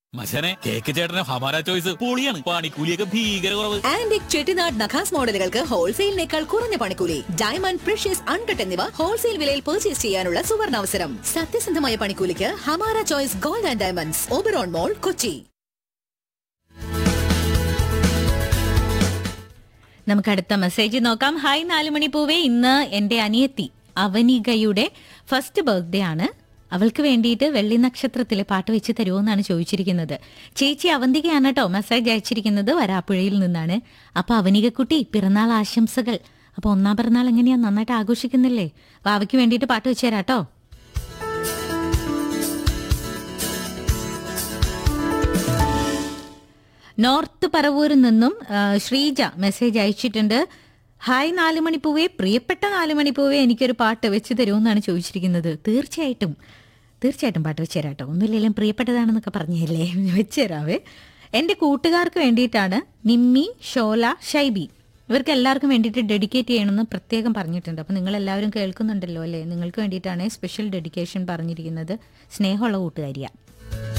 മച്ചനെ cake ചേട്ടന് ഹമാര choice പൊളിയാണ് പണിക്കൂലിയൊക്കെ ഭീകര കുറവ് ആന്റിക് ചെട്ടിനാട് നഖാസ് മോഡലുകൾക്ക് ഹോൾസെയിലിനേക്കാൾ കുറഞ്ഞ പണിക്കൂലി ഡയമണ്ട് പ്രഷ്യസ് അൺകട്ട് എന്നിവ ഹോൾസെയിൽ വിലയിൽ പർച്ചേസ് ചെയ്യാനുള്ള സുവർണാവസരം സത്യസന്ധമായ പണിക്കൂലിക്ക് Hamara choice gold and diamonds Oberon mall Kochi നമുക്ക് അടുത്ത മെസ്സേജ് നോക്കാം ഹായ് നാലുമണി പൂവേ ഇന്ന് എന്റെ അനിയത്തി അവനികയുടെ ഫസ്റ്റ് ബർത്ത്ഡേ ആണ് അവൾക്ക് വേണ്ടിയിട്ട് വെള്ളി നക്ഷത്രത്തിലെ പാട്ട് വെച്ച് തരുമോ എന്നാണ് ചോദിച്ചിരിക്കുന്നത് ചേച്ചി അവന്തികയാണ് കേട്ടോ മെസ്സേജ് അയച്ചിരിക്കുന്നത് വരാപ്പുഴയിൽ നിന്നാണ് അപ്പൊ അവനികക്കുട്ടി പിറന്നാൾ ആശംസകൾ അപ്പൊ ഒന്നാം പിറന്നാൾ എങ്ങനെയാ നന്നായിട്ട് ആഘോഷിക്കുന്നില്ലേ അപ്പൊ അവയ്ക്ക് വേണ്ടിയിട്ട് പാട്ട് വെച്ച് തരാം കേട്ടോ നോർത്ത് പറവൂരിൽ നിന്നും ആ, ശ്രീജ മെസ്സേജ് അയച്ചിട്ടുണ്ട് ഹായ് നാലുമണിപ്പൂവേ പ്രിയപ്പെട്ട നാലുമണിപ്പൂവേ എനിക്കൊരു പാട്ട് വെച്ച് തരുമെന്നാണ് ചോദിച്ചിരിക്കുന്നത് തീർച്ചയായിട്ടും തീർച്ചയായിട്ടും പാട്ട് വെച്ച് തരാം കേട്ടോ ഒന്നുമില്ലെങ്കിലും പ്രിയപ്പെട്ടതാണെന്നൊക്കെ പറഞ്ഞല്ലേ വെച്ച് തരാവേ എൻ്റെ കൂട്ടുകാർക്ക് വേണ്ടിയിട്ടാണ് നിമ്മി ഷോല ഷൈബി ഇവർക്ക് എല്ലാവർക്കും വേണ്ടിയിട്ട് ഡെഡിക്കേറ്റ് ചെയ്യണമെന്ന് പ്രത്യേകം പറഞ്ഞിട്ടുണ്ട് അപ്പോൾ നിങ്ങൾ എല്ലാവരും കേൾക്കുന്നുണ്ടല്ലോ അല്ലേ നിങ്ങൾക്ക് വേണ്ടിയിട്ടാണ് സ്പെഷ്യൽ ഡെഡിക്കേഷൻ പറഞ്ഞിരിക്കുന്നത് സ്നേഹമുള്ള കൂട്ടുകാരിയാണ്